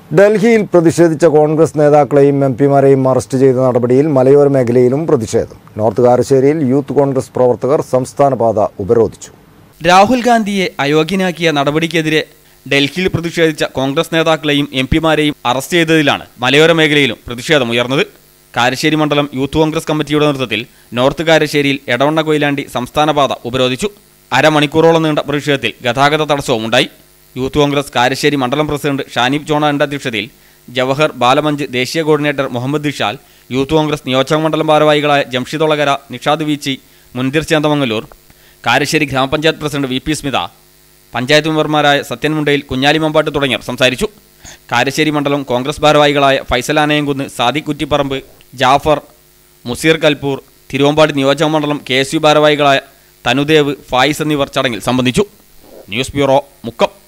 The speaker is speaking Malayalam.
ഡൽഹിയിൽ പ്രതിഷേധിച്ച കോൺഗ്രസ് നേതാക്കളെയും എം പിമാരെയും അറസ്റ്റ് ചെയ്ത നടപടിയിൽ മലയോര മേഖലയിലും പ്രതിഷേധം നോർത്ത് കാരശ്ശേരിയിൽ യൂത്ത് കോൺഗ്രസ് പ്രവർത്തകർ സംസ്ഥാന പാത ഉപരോധിച്ചു രാഹുൽ ഗാന്ധിയെ അയോഗ്യനാക്കിയ നടപടിക്കെതിരെ ഡൽഹിയിൽ പ്രതിഷേധിച്ച കോൺഗ്രസ് നേതാക്കളെയും എം പിമാരെയും അറസ്റ്റ് ചെയ്തതിലാണ് മലയോര മേഖലയിലും പ്രതിഷേധമുയർന്നത് കാരശ്ശേരി മണ്ഡലം യൂത്ത് കോൺഗ്രസ് കമ്മിറ്റിയുടെ നേതൃത്വത്തിൽ നോർത്ത് കാരശ്ശേരിയിൽ എടവണ്ണ കൊയിലാണ്ടി സംസ്ഥാന പാത ഉപരോധിച്ചു അരമണിക്കൂറോളം നീണ്ട പ്രതിഷേധത്തിൽ ഗതാഗത തടസ്സവും ഉണ്ടായി യൂത്ത് കോൺഗ്രസ് കാരശ്ശേരി മണ്ഡലം പ്രസിഡന്റ് ഷാനിബ് ജോണാന്റെ അധ്യക്ഷതയിൽ ജവഹർ ബാലമഞ്ച് ദേശീയ കോർഡിനേറ്റർ മുഹമ്മദ് ദിഷാൽ യൂത്ത് കോൺഗ്രസ് നിയോജക മണ്ഡലം ഭാരവാഹികളായ ജംഷിദ് ഒളകര നിഷാദ് വീച്ചി മുൻതിർ ചേന്തമംഗലൂർ കാരശ്ശേരി ഗ്രാമപഞ്ചായത്ത് president V P Smitha panchayat മെമ്പർമാരായ സത്യൻ മുണ്ടയിൽ കുഞ്ഞാലി മമ്പാട്ട് തുടങ്ങിയവർ സംസാരിച്ചു കാരശ്ശേരി മണ്ഡലം കോൺഗ്രസ് ഭാരവാഹികളായ ഫൈസൽ ആനയംകുന്ന് സാദിഖ് കുറ്റിപ്പറമ്പ് ജാഫർ മുസീർ കൽപൂർ തിരുവമ്പാടി നിയോജക മണ്ഡലം കെ എസ് യു ഭാരവാഹികളായ തനുദേവ് ഫായിസ് എന്നിവർ ചടങ്ങിൽ സംബന്ധിച്ചു ന്യൂസ് ബ്യൂറോ മുക്കം